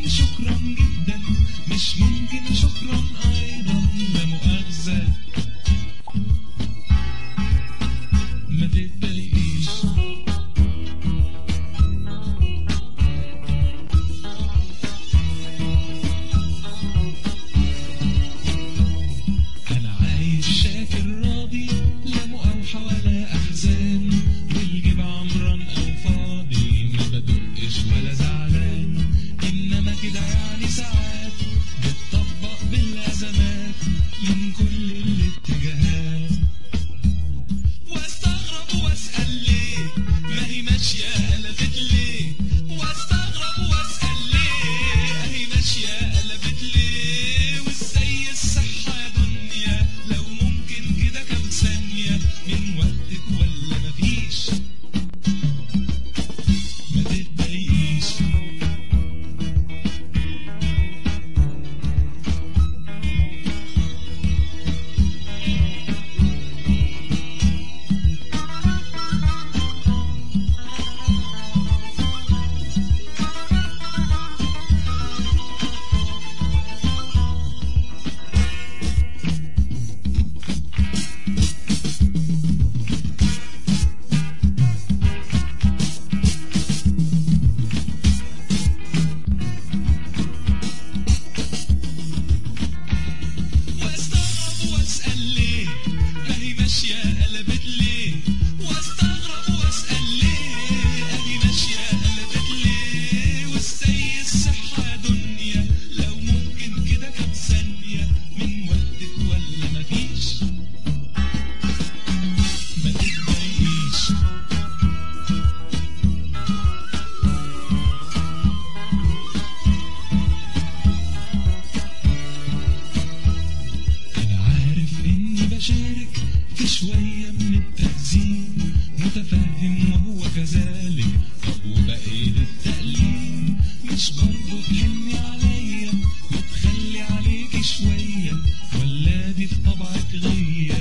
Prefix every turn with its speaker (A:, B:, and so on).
A: شكرا جدا مش ممكن شكرا ايضا لا مؤاخذة ما تتضايقيش أنا عايش شاكر راضي لا مقاوحة ولا أحزان والجيب عمران أو فاضي ما بدقش ولا زعلان إنما كده يعني ساعات بتطبق بالأزمات من كل الاتجاهات واستغرب واسأل ليه ما هي ماشية قلبت ليه واستغرب واسأل ليه هي ماشية قلبت ليه وازاي الصحة يا دنيا لو ممكن كده كام ثانية من وقتك ولا مفيش ما تتضايقيش واستغرب واسأل ليه ما هي ماشية قلبت ليه واستغرب واسأل ليه اهي ماشية قلبت ليه وازاي الصحة يا دنيا لو ممكن كده كام ثانية من وقتك ولا مفيش ما تتضايقيش أنا عارف إني بشارك في شوية من التأذين متفهم وهو كذلك طب وبقيت التأليم مش برضه تحني عليا وتخلي عليكي شوية ولا دي في طبعك غية